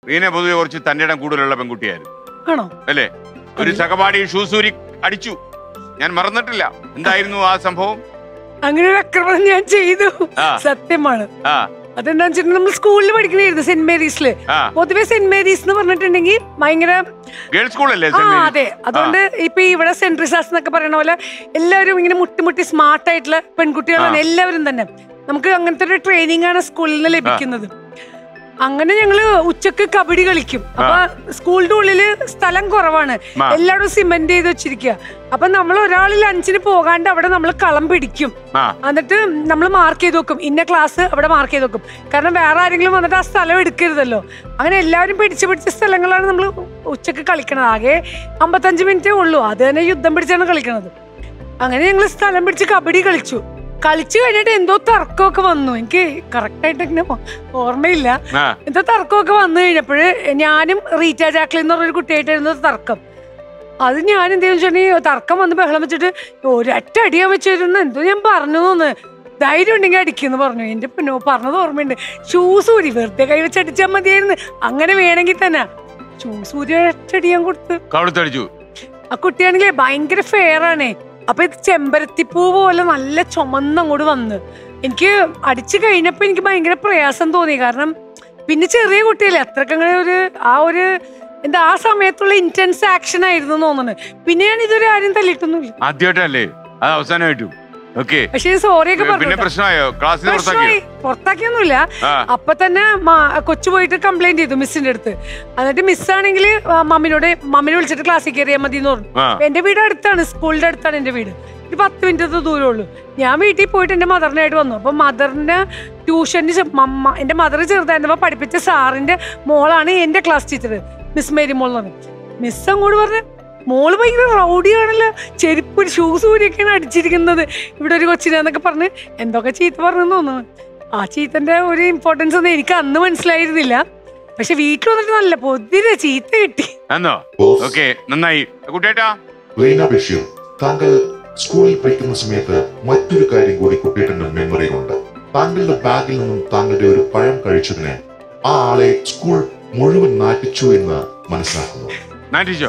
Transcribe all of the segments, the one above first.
റീന പൊതുവെ കുറച്ച് തന്റെ ഇടം കൂടുതലുള്ള പെൺകുട്ടിയായിരുന്നു ആണോ അല്ലേ ഒരു സഹപാഠി ഷൂസൂരി അടിച്ചു ഞാൻ മറന്നിട്ടില്ല എന്തായിരുന്നു ആ സംഭവം അങ്ങനെ ഒരു ആക്രമണം ഞാൻ ചെയ്തു ആ. സത്യമാണ് ആ അതെന്താന്ന് വെച്ചിട്ടുണ്ടെങ്കിൽ നമ്മൾ സ്കൂളിൽ പഠിക്കണായിരുന്നു സെന്റ് മേരീസില് ആ പൊതുവെ സെന്റ് മേരീസ് എന്ന് പറഞ്ഞിട്ടുണ്ടെങ്കിൽ ഭയങ്കര ഗേൾസ് സ്കൂളല്ലേ ആ സെന്റ് മേരീസ്? അതെ അതുകൊണ്ട് ഇപ്പൊ ഈ ഇവിടെ സെന്റ് റിസാസ് എന്നൊക്കെ പറയുന്ന പോലെ എല്ലാവരും ഇങ്ങനെ മുട്ടി മുട്ടി സ്മാർട്ട് ആയിട്ടുള്ള പെൺകുട്ടികളാണ് എല്ലാവരും തന്നെ നമുക്ക് അങ്ങനത്തെ ഒരു ട്രെയിനിങ് ആണ് സ്കൂളിൽ നിന്ന് ലഭിക്കുന്നത് അങ്ങനെ ഞങ്ങള് ഉച്ചക്ക് കബഡി കളിക്കും അപ്പൊ സ്കൂളിന്റെ ഉള്ളില് സ്ഥലം കുറവാണ് ആ. എല്ലാവരും സിമെന്റ് ചെയ്ത് വെച്ചിരിക്കുക അപ്പൊ നമ്മൾ ഒരാൾ ലഞ്ചിന് പോകാണ്ട് അവിടെ നമ്മൾ കളം പിടിക്കും ആ എന്നിട്ട് നമ്മൾ മാർക്ക് ചെയ്ത് വെക്കും ഇന്ന ക്ലാസ് അവിടെ മാർക്ക് ചെയ്ത് വെക്കും കാരണം വേറെ ആരെങ്കിലും വന്നിട്ട് ആ സ്ഥലം എടുക്കരുതല്ലോ അങ്ങനെ എല്ലാവരും പിടിച്ച് പിടിച്ച സ്ഥലങ്ങളാണ് നമ്മൾ ഉച്ചക്ക് കളിക്കണത് ആകെ അമ്പത്തഞ്ച് മിനിറ്റേ ഉള്ളൂ അത് തന്നെ യുദ്ധം പിടിച്ചാണ് കളിക്കണത് അങ്ങനെ ഞങ്ങൾ സ്ഥലം പിടിച്ച് കബഡി കളിച്ചു കളിച്ചു കഴിഞ്ഞിട്ട് എന്തോ തർക്കമൊക്കെ വന്നു എനിക്ക് കറക്റ്റ് ആയിട്ട് ഇങ്ങനെ ഓ- ഓർമ്മയില്ല ആ എന്തോ തർക്കമൊക്കെ വന്നു കഴിഞ്ഞപ്പോഴ് ഞാനും റീറ്റ ജാക്ലിൻ എന്ന് പറഞ്ഞൊരു കുട്ടിയായിട്ടായിരുന്നു തർക്കം അത് ഞാൻ എന്തെങ്കിലും വെച്ചിട്ടുണ്ടെങ്കിൽ തർക്കം വന്ന് ബഹളം വെച്ചിട്ട് ഒരൊറ്റ അടിയാൻ വെച്ചിരുന്നു എന്തോ ഞാൻ പറഞ്ഞു തോന്ന് ധൈര്യം ഉണ്ടെങ്കിൽ അടിക്കുന്നു പറഞ്ഞു എന്റെ പിന്നോ പറഞ്ഞത് ഓർമ്മയുണ്ട് ഷൂസ് ഊരി വെറുതെ കൈ വെച്ച് അടിച്ചാൽ മതിയായിരുന്നു അങ്ങനെ വേണമെങ്കിൽ തന്നെ ഷൂസ് ഊരി ഒറ്റടി ഞാൻ കൊടുത്ത് കവിളത്തടിച്ചു ആ കുട്ടിയാണെങ്കിൽ ഭയങ്കര ഫെയർ ആണേ അപ്പൊ ഇത് ചെമ്പരത്തിപ്പൂ പോലെ നല്ല ചുമന്ന് അങ്ങോട്ട് വന്ന് എനിക്ക് അടിച്ചു കഴിഞ്ഞപ്പോ എനിക്ക് ഭയങ്കര പ്രയാസം തോന്നി കാരണം പിന്നെ ചെറിയ കുട്ടിയല്ലേ അത്രക്ക് അങ്ങനെ ഒരു ആ ഒരു എന്താ ആ സമയത്തുള്ള ഇന്റൻസ് ആക്ഷൻ ആയിരുന്നു എന്ന് തോന്നുന്നു പിന്നെ ഞാൻ ഇതൊരു ആരും തല്ലിട്ടൊന്നുമില്ല ആദ്യമായിട്ടല്ലേ അത് അവസാനമായിട്ടും ഓക്കെ പക്ഷെ സോറി ഒക്കെ പിന്നെ പറഞ്ഞു പ്രശ്നമായോ ക്ലാസ്സിൽ പ്രശ്നമായി പുറത്താക്കിയോ പുറത്താക്കിയൊന്നുമില്ല ആ അപ്പൊ തന്നെ മാ- കൊച്ചു പോയിട്ട് കംപ്ലൈന്റ് ചെയ്തു മിസ്സിന്റെ അടുത്ത് എന്നിട്ട് മിസ്സാണെങ്കിൽ മമ്മിനോട് മമ്മിനെ വിളിച്ചിട്ട് ക്ലാസ്സിൽ കയറിയാൽ മതി എന്ന് പറഞ്ഞു ആ എന്റെ വീട് അടുത്താണ് സ്കൂളിന്റെ അടുത്താണ് എന്റെ വീട് ഒരു പത്ത് മിനിറ്റത്തെ ദൂരമേ ഉള്ളൂ ഞാൻ വീട്ടിൽ പോയിട്ട് എന്റെ മദറിനായിട്ട് വന്നു അപ്പൊ മദറിന്റെ ട്യൂഷന് മമ്മ എന്റെ മദർ ചെറുതായിരുന്നപ്പോ പഠിപ്പിച്ച സാറിന്റെ മോളാണ് എന്റെ ക്ലാസ് ടീച്ചർ മിസ് മേരി മോൾ എന്ന് പറഞ്ഞു മിസ് അങ്ങോട്ട് പറഞ്ഞു മോള് ഭയങ്കര റൗഡിയാണല്ലോ ചെരുപ്പ് ഷൂസ് കൂടിയൊക്കെയാണ് അടിച്ചിരിക്കുന്നത് ഇവിടെ ഒരു കൊച്ചിനാന്നൊക്കെ പറഞ്ഞ് എന്തൊക്കെ ചീത്ത പറഞ്ഞു തോന്നുന്നു ആ ചീത്തന്റെ ഒരു ഇമ്പോർട്ടൻസ് ഒന്നും എനിക്ക് അന്ന് മനസ്സിലായിരുന്നില്ല പക്ഷെ വീട്ടിൽ വന്നിട്ട് നല്ല പൊതിരെ ചീത്ത കിട്ടി എന്നോ ബോസ് ഓക്കെ നന്നായി കുട്ടിയേട്ടാ റീന ബഷീർ താങ്കൾ സ്കൂളിൽ പഠിക്കുന്ന സമയത്ത് മറ്റൊരു കാര്യം കൂടി കുട്ടിയേട്ടന്റെ മെമ്മറിയിലുണ്ട് താങ്കളുടെ ബാഗിൽ നിന്നും താങ്കളുടെ ഒരു പഴം കഴിച്ചതിന് ആ ആളെ സ്കൂൾ മുഴുവൻ നാട്ടിച്ചു എന്ന് മനസ്സിലാക്കുന്നു നാറ്റിച്ചോ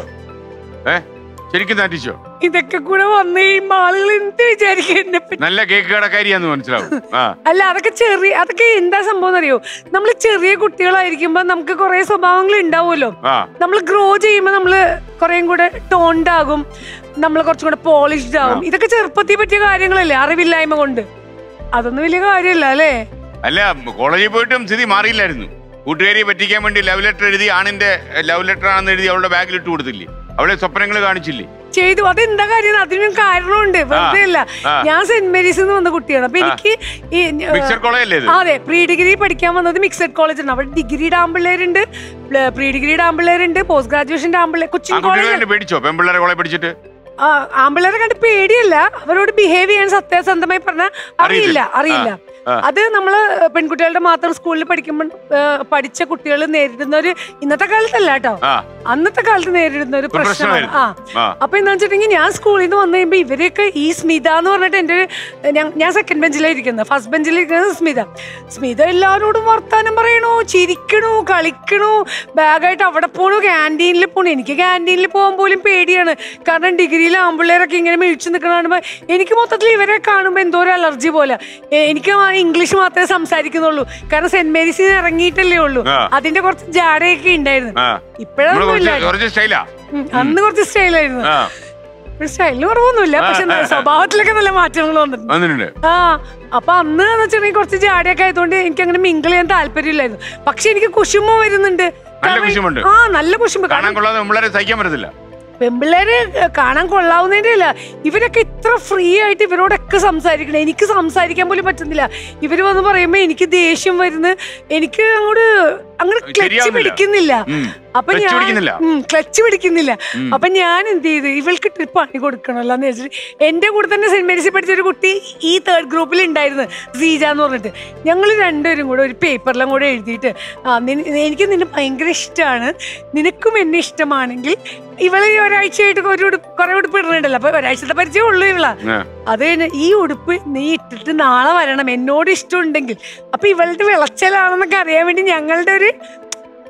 ഏ ശരിക്കും നാറ്റിച്ചോ ഇതൊക്കെ കൂടെ വന്നു കഴിയുമ്പോ ആളുകൾ എന്ത് വിചാരിക്കും എന്നെ പറ്റി നല്ല കേക്ക് കടക്കാരിയാന്ന് മനസ്സിലാവും ആ അല്ല അതൊക്കെ ചെറിയ അതൊക്കെ എന്താ സംഭവം അറിയോ നമ്മൾ ചെറിയ കുട്ടികളായിരിക്കുമ്പോ നമുക്ക് കുറെ സ്വഭാവങ്ങൾ ഉണ്ടാവുമല്ലോ ആ നമ്മൾ ഗ്രോ ചെയ്യുമ്പോൾ നമ്മൾ കുറേയും കൂടെ ടോൺഡ് ആകും നമ്മൾ കുറച്ചും കൂടെ പോളിഷ്ഡ് ആകും ഇതൊക്കെ ചെറുപ്പത്തിൽ പറ്റിയ കാര്യങ്ങളല്ലേ അറിവില്ലായ്മ കൊണ്ട് അതൊന്നും വലിയ കാര്യമല്ല അല്ലേ അല്ല കോളേജിൽ പോയിട്ടും സ്ഥിതി മാറിയില്ലായിരുന്നു കൂട്ടുകാരിയെ പറ്റിക്കാൻ വേണ്ടി ലവ് ലെറ്റർ എഴുതി ആണിന്റെ ലവ് ലെറ്റർ ആണെന്ന് എഴുതി അവളുടെ ബാഗിൽ ഇട്ട് കൊടുത്തില്ലേ അവളെ സ്വപ്നങ്ങൾ കാണിച്ചില്ലേ ചെയ്തു അതെന്താ കാര്യം അതിനും കാരണമുണ്ട് വെറുതെ അല്ല ആ. ഞാൻ സെന്റ് മേരീസ് നിന്ന് വന്ന കുട്ടിയാണ് അപ്പൊ എനിക്ക് ഈ മിക്സർ കോളേജ് അല്ലേ ഇത് അതെ പ്രീ ഡിഗ്രി പഠിക്കാൻ വന്നത് മിക്സഡ് കോളേജ് ആണ് അവിടെ ഡിഗ്രിയുടെ ആമ്പിള്ളേരുണ്ട് പ്രീ ഡിഗ്രിയുടെ ആമ്പിള്ളേരുണ്ട് പോസ്റ്റ് ഗ്രാജുവേഷന്റെ ആമ്പിള്ളേർ ആ കൊച്ചിൻ കുട്ടികൾ കോളേജ് കണ്ട് പേടിച്ചോ പെൺപിള്ളേരെ കോളേജ് പഠിച്ചിട്ട് ആമ്പിള്ളേരെ കണ്ട് പേടിയല്ല അവരോട് ബിഹേവ് ചെയ്യാൻ സത്യസന്ധമായി പറഞ്ഞാൽ അറിയില്ല അറിയില്ല ആ. അത് നമ്മള് പെൺകുട്ടികളുടെ മാത്രം സ്കൂളിൽ പഠിക്കുമ്പോൾ പഠിച്ച കുട്ടികൾ നേരിടുന്ന ഒരു ഇന്നത്തെ കാലത്തല്ല കേട്ടോ ആ അന്നത്തെ കാലത്ത് നേരിടുന്ന ഒരു ഒരു പ്രശ്നമാണ് ആ ആ അപ്പൊ എന്താ വെച്ചിട്ടുണ്ടെങ്കിൽ ഞാൻ സ്കൂളിൽ നിന്ന് വന്നു കഴിയുമ്പോ ഇവരെയൊക്കെ ഈ സ്മിത എന്ന് പറഞ്ഞിട്ട് എന്റെ ഒരു ഞാൻ- ഞാൻ സെക്കൻഡ് ബെഞ്ചിലായിരിക്കുന്നത് ഫസ്റ്റ് ബെഞ്ചിലിരിക്കുന്നത് സ്മിത സ്മിത എല്ലാവരോടും വർത്താനം പറയണു ചിരിക്കണു കളിക്കണു ബാഗായിട്ട് അവിടെ പോണു ക്യാൻറ്റീനിൽ പോണു എനിക്ക് ക്യാൻറ്റീനിൽ പോകാൻ പോലും പേടിയാണ് കാരണം ഡിഗ്രിയിൽ ആമ്പിള്ളേരൊക്കെ ഇങ്ങനെ മിഴിച്ചു നിൽക്കണ കാണുമ്പോൾ എനിക്ക് മൊത്തത്തിൽ ഇവരെ കാണുമ്പോൾ എന്തോ ഒരു അലർജി പോലെ എ- എനിക്ക് ആ ഇംഗ്ലീഷ് മാത്രമേ സംസാരിക്കുന്നുള്ളൂ കാരണം സെന്റ് മേരീസിൽ ഇറങ്ങിയിട്ടല്ലേ ഉള്ളൂ ആ. അതിന്റെ കുറച്ച് ജാടയൊക്കെ ഉണ്ടായിരുന്നു ആ നമ്മള് ഇപ്പോഴൊന്നും കുറച്ച് ഇല്ല കുറച്ച് സ്റ്റൈലാ അന്ന് കുറച്ച് സ്റ്റൈലായിരുന്നു ആ സ്റ്റൈലിന് കുറവൊന്നുമില്ല പക്ഷെ ആ, ആ, ആ. സ്വഭാവത്തിലൊക്കെ നല്ല മാറ്റങ്ങൾ വന്നിട്ടുണ്ട് വന്നിട്ടുണ്ട് ആ അപ്പൊ അന്ന് എന്ന് വെച്ചിട്ടുണ്ടെങ്കിൽ കുറച്ച് ജാടിയൊക്കെ ആയതുകൊണ്ട് എനിക്ക് അങ്ങനെ മിങ്കിൾ ചെയ്യാൻ താല്പര്യമില്ലായിരുന്നു പക്ഷെ എനിക്ക് കുശുമ വരുന്നുണ്ട് നല്ല കാരണം- കുശുമുണ്ട്. ആ നല്ല കുശുമ്പ് കാണാൻ കാരണം കൊള്ളാതെ പിള്ളേരെ സഹിക്കാൻ പറ്റത്തില്ല പെമ്പിള്ളേര് കാണാൻ കൊള്ളാവുന്നതിന്റെ അല്ല ഇവരൊക്കെ ഇത്ര ഫ്രീ ആയിട്ട് ഇവരോടൊക്കെ സംസാരിക്കണം എനിക്ക് സംസാരിക്കാൻ പോലും പറ്റുന്നില്ല ഇവര് വന്ന് പറയുമ്പോ എനിക്ക് ദേഷ്യം വരുന്നു എനിക്ക് അങ്ങോട്ട് അങ്ങനെ ക്ലച്ച് ശരിയാവുന്നില്ല. പിടിക്കുന്നില്ല ഉം. അപ്പൊ Clutch ഞാൻ പിടിക്കുന്നില്ല. ക്ലച്ച് പിടിക്കുന്നില്ല ഉം. അപ്പൊ ഞാൻ എന്ത് ചെയ്തു ഇവൾക്ക് ട്രിപ്പ് പണി കൊടുക്കണമല്ലോ എന്ന് വെച്ചിട്ട് എന്റെ കൂടെ തന്നെ സെന്റ് മേരീസിൽ പഠിച്ച ഒരു കുട്ടി ഈ തേർഡ് ഗ്രൂപ്പിൽ ഉണ്ടായിരുന്നു സീജ എന്ന് പറഞ്ഞിട്ട് ഞങ്ങൾ രണ്ടുപേരും കൂടെ ഒരു പേപ്പറിലും കൂടെ എഴുതിയിട്ട് ആ നിന- എനിക്ക് നിന്നെ ഭയങ്കര ഇഷ്ടമാണ് നിനക്കും എന്നെ ഇഷ്ടമാണെങ്കിൽ ഇവള് ഈ ഒരാഴ്ചയായിട്ട് ഒരു ഉടുപ്പ് കുറെ ഉടുപ്പ് ഇടുന്നുണ്ടല്ലോ അപ്പൊ ഒരാഴ്ചത്തെ പരിചയം ഉള്ളൂ ഇവളാ ആ. അത് കഴിഞ്ഞ് ഈ ഉടുപ്പ് നീ ഇട്ടിട്ട് നാളെ വരണം എന്നോട് ഇഷ്ടമുണ്ടെങ്കിൽ അപ്പൊ ഇവളുടെ വിളച്ചലാണെന്നൊക്കെ അറിയാൻ വേണ്ടി ഞങ്ങളുടെ ഒരു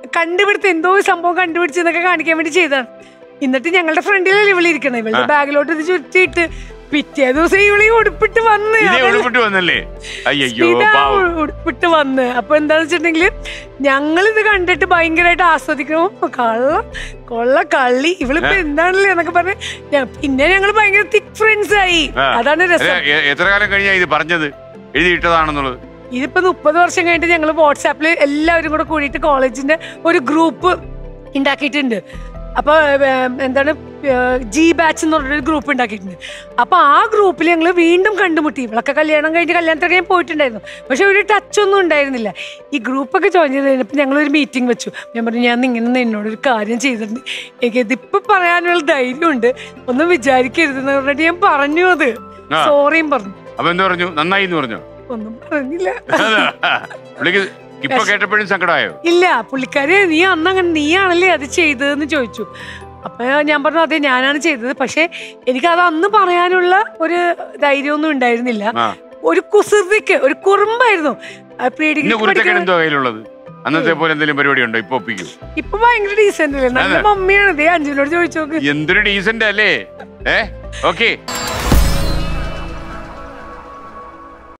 കണ്ടുപിടുത്ത എന്തോ ഒരു സംഭവം കണ്ടുപിടിച്ചെന്നൊക്കെ കാണിക്കാൻ വേണ്ടി ചെയ്തതാണ് എന്നിട്ട് ഞങ്ങളുടെ ഫ്രണ്ടിലല്ലേ ഇവളി ഇരിക്കണേ ഇവളുടെ ബാഗിലോട്ട് ഇത് ചുറ്റിയിട്ട് പിറ്റേ ദിവസം ഇവളി ഉടുപ്പിട്ട് വന്ന് ഇതേ അതല്ലേ- ഉൾപ്പെട്ട് വന്നല്ലേ അയ്യോ ഇതാ പാവം ഉടുപ്പിട്ട് വന്ന് അപ്പൊ എന്താന്ന് വെച്ചിട്ടുണ്ടെങ്കിൽ ഞങ്ങൾ ഇത് കണ്ടിട്ട് ഭയങ്കരമായിട്ട് ആസ്വദിക്കണം കള്ള കൊള്ള കള്ളി ഇവളിപ്പോ എന്താണല്ലേ എന്നൊക്കെ പറഞ്ഞ് ഞ- പിന്നെ ഞങ്ങൾ ഭയങ്കര തിക് ഫ്രണ്ട്സ് ആയി ആ. അതാണ് അല്ല, രസം എ- എത്ര കാലം കഴിഞ്ഞാ ഇത് പറഞ്ഞത് എഴുതിയിട്ടതാണെന്നുള്ളത് ഇതിപ്പോ മുപ്പത് വർഷം കഴിഞ്ഞിട്ട് ഞങ്ങൾ വാട്സാപ്പിൽ എല്ലാവരും കൂടെ കൂടിയിട്ട് കോളേജിന്റെ ഒരു ഗ്രൂപ്പ് ഉണ്ടാക്കിയിട്ടുണ്ട് അപ്പൊ ഏം, എന്താണ് ജി ബാച്ച് എന്ന് പറഞ്ഞൊരു ഗ്രൂപ്പ് ഉണ്ടാക്കിയിട്ടുണ്ട് അപ്പൊ ആ ഗ്രൂപ്പിൽ ഞങ്ങൾ വീണ്ടും കണ്ടുമുട്ടി ഇവളൊക്കെ കല്യാണം കഴിഞ്ഞ് കല്യാണത്തിനൊക്കെ ഞാൻ പോയിട്ടുണ്ടായിരുന്നു പക്ഷെ ഒരു ടച്ച് ഒന്നും ഉണ്ടായിരുന്നില്ല ഈ ഗ്രൂപ്പൊക്കെ ജോയിൻ ചെയ്ത് കഴിഞ്ഞപ്പോൾ ഞങ്ങൾ ഒരു മീറ്റിംഗ് വെച്ചു ഞാൻ പറഞ്ഞു ഞാൻ ഇങ്ങനെ നിന്നോട് ഒരു കാര്യം ചെയ്തിട്ടുണ്ട് എനിക്ക് ഇതിപ്പോ പറയാനുള്ള ധൈര്യമുണ്ട് ഒന്നും വിചാരിക്കരുതെന്ന് പറഞ്ഞിട്ട് ഞാൻ പറഞ്ഞു അത് ആ. സോറിയും പറഞ്ഞു അപ്പൊ എന്ത് പറഞ്ഞു നന്നായി എന്ന് പറഞ്ഞു ഒന്നും പറഞ്ഞില്ല പുള്ളിക്ക് ഇപ്പൊ കേട്ടപ്പോഴും സങ്കടമായോ ഇല്ല പുള്ളിക്കാരി നീ അന്ന് അങ്ങനെ നീയാണല്ലേ അത് ചെയ്തതെന്ന് ചോദിച്ചു അപ്പൊ ഞാൻ പറഞ്ഞു അതെ ഞാനാണ് ചെയ്തത് പക്ഷെ എനിക്ക് അത് അന്ന് പറയാനുള്ള ഒരു ധൈര്യമൊന്നും ഉണ്ടായിരുന്നില്ല ആ ഒരു കുസൃതിക്ക് ഒരു കുറുമ്പായിരുന്നു ആ pre degree ഇന്ന് കുരുത്തക്കൻ പഠിക്കുന്ന- എന്തോ കയ്യിലുള്ളത് അന്നത്തെ പോലെ എന്തെങ്കിലും പരിപാടി ഉണ്ടോ ഇപ്പൊ ഒപ്പിക്കും ഇപ്പൊ ഭയങ്കര ഡീസന്റ് അല്ലേ നല്ല അതെ. മമ്മിയാണ് ദേ അഞ്ജുനോട് ചോദിച്ചു നോക്ക് എന്തൊരു ഡീസന്റ് അല്ലേ ഏ ഓക്കെ